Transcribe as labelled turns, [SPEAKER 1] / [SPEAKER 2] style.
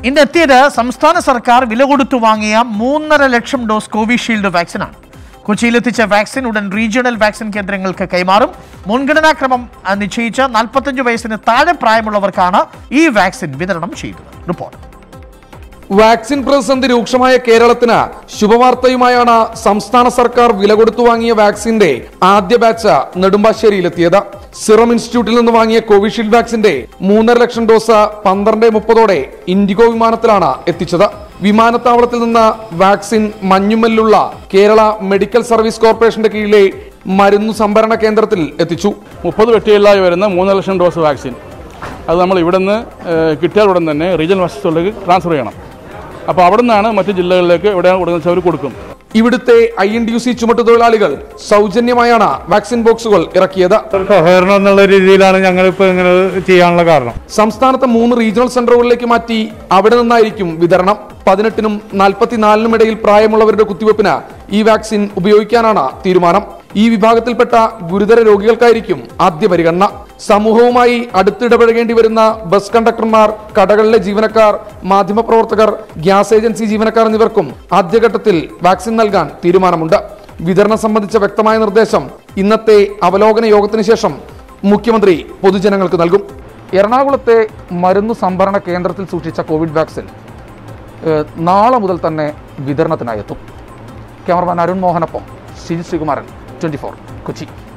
[SPEAKER 1] ഇന്ന് എത്തിയത് സംസ്ഥാന സർക്കാർ വില കൊടുത്തു വാങ്ങിയ മൂന്നര ലക്ഷം ഡോസ് കോവിഷീൽഡ് വാക്സിനാണ് കൊച്ചിയിലെത്തിച്ച വാക്സിൻ ഉടൻ റീജിയണൽ വാക്സിൻ കേന്ദ്രങ്ങൾക്ക് കൈമാറും മുൻഗണനാക്രമം അഹ്, നിശ്ചയിച്ച നാൽപ്പത്തഞ്ച് വയസ്സിന് താഴെ പ്രായമുള്ളവർക്കാണ് ഈ വാക്സിൻ വിതരണം ചെയ്തത് റിപ്പോർട്ട്
[SPEAKER 2] വാക്സിൻ പ്രതിസന്ധി രൂക്ഷമായ കേരളത്തിന് ശുഭവാർത്തയുമായാണ് സംസ്ഥാന സർക്കാർ വില കൊടുത്തു വാങ്ങിയ വാക്സിന്റെ ആദ്യ ബാച്ച് നെടുമ്പാശ്ശേരിയിലെത്തിയത് സിറം ഇൻസ്റ്റിറ്റ്യൂട്ടിൽ നിന്ന് വാങ്ങിയ കോവിഷീൽഡ് വാക്സിന്റെ മൂന്നര ലക്ഷം ഡോസ് പന്ത്രണ്ട് മുപ്പതോടെ ഇൻഡിഗോ വിമാനത്തിലാണ് എത്തിച്ചത് വിമാനത്താവളത്തിൽ നിന്ന് വാക്സിൻ മഞ്ഞുമല്ലുള്ള കേരള മെഡിക്കൽ സർവീസ് കോർപ്പറേഷന്റെ കീഴിലെ മരുന്നു സംഭരണ കേന്ദ്രത്തിൽ എത്തിച്ചു
[SPEAKER 3] മുപ്പത് വെട്ടികളിലായി വരുന്ന മൂന്ന് ലക്ഷം ഡോസ് വാക്സിൻ അത് നമ്മൾ ഇവിടെ നിന്ന് കിട്ടിയാൽ ഉടൻ തന്നെ റീജിയണൽ ഹോസ്പിറ്റലിലേക്ക് ട്രാൻസ്ഫർ ചെയ്യണം അപ്പോൾ അവിടെ നിന്നാണ് മറ്റ് ജില്ലകളിലേക്ക് എവിടെയാണ് കൊടുക്കുന്നത് അവർ കൊടുക്കും
[SPEAKER 2] ഇവിടുത്തെ I N D U C ചുമട്ടുതൊഴിലാളികൾ സൗജന്യമായാണ് വാക്സിൻ ബോക്സുകൾ ഇറക്കിയത്
[SPEAKER 4] ഒരു സഹകരണം എന്നുള്ള രീതിയിലാണ് ഞങ്ങൾ ഇപ്പോൾ ഇങ്ങനെ ചെയ്യാനുള്ള കാരണം
[SPEAKER 2] സംസ്ഥാനത്തെ മൂന്ന് റീജിയണൽ സെന്ററുകളിലേക്ക് മാറ്റി അവിടെ നിന്നായിരിക്കും വിതരണം പതിനെട്ടിനും നാൽപ്പത്തിനാലിനും ഇടയിൽ പ്രായമുള്ളവരുടെ കുത്തിവെപ്പിന് ഈ വാക്സിൻ ഉപയോഗിക്കാനാണ് തീരുമാനം ഈ വിഭാഗത്തിൽപ്പെട്ട ഗുരുതര രോഗികൾക്കായിരിക്കും ആദ്യ പരിഗണന സമൂഹവുമായി അടുത്തിടപഴകേണ്ടി വരുന്ന ബസ് കണ്ടക്ടർമാർ കടകളിലെ ജീവനക്കാർ മാധ്യമപ്രവർത്തകർ ഗ്യാസ് ഏജൻസി ജീവനക്കാർ എന്നിവർക്കും ആദ്യഘട്ടത്തിൽ വാക്സിൻ നൽകാൻ തീരുമാനമുണ്ട് വിതരണം സംബന്ധിച്ച വ്യക്തമായ നിർദ്ദേശം ഇന്നത്തെ അവലോകന യോഗത്തിന് ശേഷം മുഖ്യമന്ത്രി പൊതുജനങ്ങൾക്ക് നൽകും എറണാകുളത്തെ മരുന്ന് സംഭരണ കേന്ദ്രത്തിൽ സൂക്ഷിച്ച കോവിഡ് വാക്സിൻ ഏഹ്, നാളെ മുതൽ തന്നെ വിതരണത്തിനായി എത്തും ക്യാമറമാൻ അരുൺ മോഹനൊപ്പം ശ്രീ ശ്രീകുമാരൻ ട്വന്റി കൊച്ചി